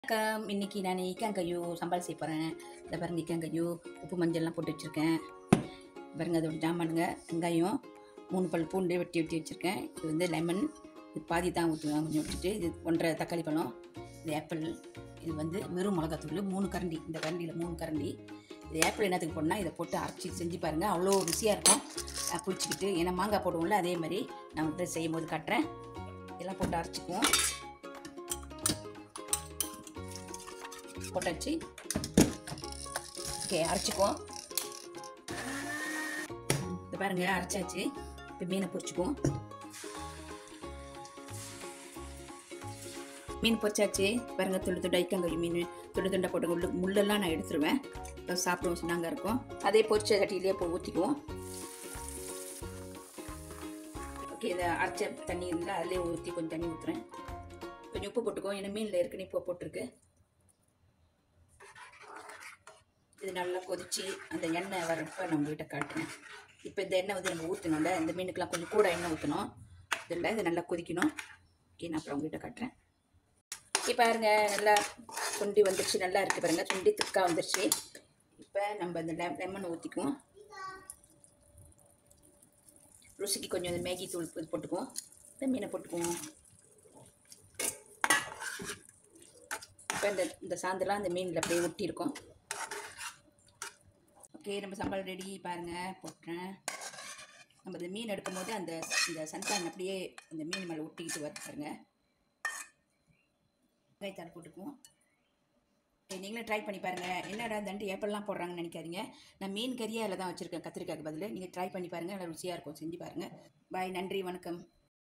வணக்கம் இன்னைக்கு நான் இக்காங்கையோ சம்பால் செய்ய போகிறேன் இந்த பாருங்க இக்காங்கையோ உப்பு மஞ்சள்லாம் போட்டு வச்சுருக்கேன் பாருங்க அதோட ஜாமானுங்க வெங்காயம் மூணு பல் பூண்டு வெட்டி வெட்டி வச்சுருக்கேன் இது வந்து லெமன் இது பாதி தான் ஊற்றுவேன் கொஞ்சம் விட்டுட்டு இது ஒன்றரை தக்காளி பழம் இது ஆப்பிள் இது வந்து வெறும் மிளகாத்தூள் மூணு கரண்டி இந்த கரண்டியில் மூணு கரண்டி இது ஆப்பிள் என்னத்துக்கு போடனா இதை போட்டு அரைச்சி செஞ்சு பாருங்கள் அவ்வளோ ருசியாக இருக்கும் அஹ் புளிச்சிக்கிட்டு ஏன்னா மாங்காய் போடுவோம்ல அதே மாதிரி நான் வந்து செய்யும் போது காட்டுறேன் இதெல்லாம் போட்டு அரைச்சிக்குவோம் போட்டாச்சு ஓகே அரைச்சிக்குவோம் இந்த பாருங்க அரைச்சாச்சு இப்போ மீனை பொரிச்சுக்குவோம் மீன் பொரிச்சாச்சு பாருங்க துண்டு துண்டு ஐக்கங்கறி மீன் துண்டு துண்டை போட்டு முள்ளு முள்ளெல்லாம் நான் எடுத்துருவேன் இப்போ சாப்பிடுவோம் சொன்னாங்க இருக்கும் அதே பொரிச்ச சட்டியிலே போ ஊற்றிக்குவோம் ஓகே இதை அரைச்ச தண்ணி இருந்தால் அதிலே ஊற்றி கொஞ்சம் தண்ணி ஊற்றுறேன் கொஞ்சம் உப்பு போட்டுக்குவோம் ஏன்னா மீனில் ஏற்கனவே உப்பு போட்டிருக்கு இது நல்லா கொதிச்சு அந்த எண்ணெய் வரப்போ நம்ம கிட்ட காட்டுறேன் இப்போ இந்த எண்ணெய் வந்து நம்ம ஊற்றணும்ல இந்த மீனுக்கெலாம் கொஞ்சம் கூட எண்ணெய் ஊற்றணும் இதில் இது நல்லா கொதிக்கணும் ஓகே நான் அப்புறம் உங்ககிட்ட காட்டுறேன் இப்போ பாருங்க நல்லா சுண்டி வந்துருச்சு நல்லா இருக்குது பாருங்க சுண்டி திக்காக வந்துருச்சு இப்போ நம்ம இந்த லெ லெமன் ஊற்றிக்குவோம் ருசிக்கு கொஞ்சம் இந்த மேகி தூள் இது போட்டுக்குவோம் இந்த மீனை போட்டுக்குவோம் இப்போ இந்த இந்த சாந்தெல்லாம் இந்த மீனில் அப்படியே ஒட்டியிருக்கோம் ஓகே நம்ம சம்பளம் ரெடி பாருங்கள் போட்டுறேன் நம்ம இந்த மீன் எடுக்கும் போது அந்த இந்த சன்ஃப்ளவர் அப்படியே அந்த மீன் மேலே ஒட்டிக்கிட்டு வருது பாருங்க வெங்காயத்தாள் போட்டுக்குவோம் ஓகே நீங்களும் ட்ரை பண்ணி பாருங்கள் என்னடா தண்டு ஏப்பெல்லாம் போடுறாங்கன்னு நினைக்காதீங்க நான் மீன் கறியாக அதில் தான் வச்சுருக்கேன் கத்திரிக்காய்க்கு பதில் நீங்கள் ட்ரை பண்ணி பாருங்கள் நல்லா ருசியாக இருக்கும் செஞ்சு பாருங்கள் பாய் நன்றி வணக்கம்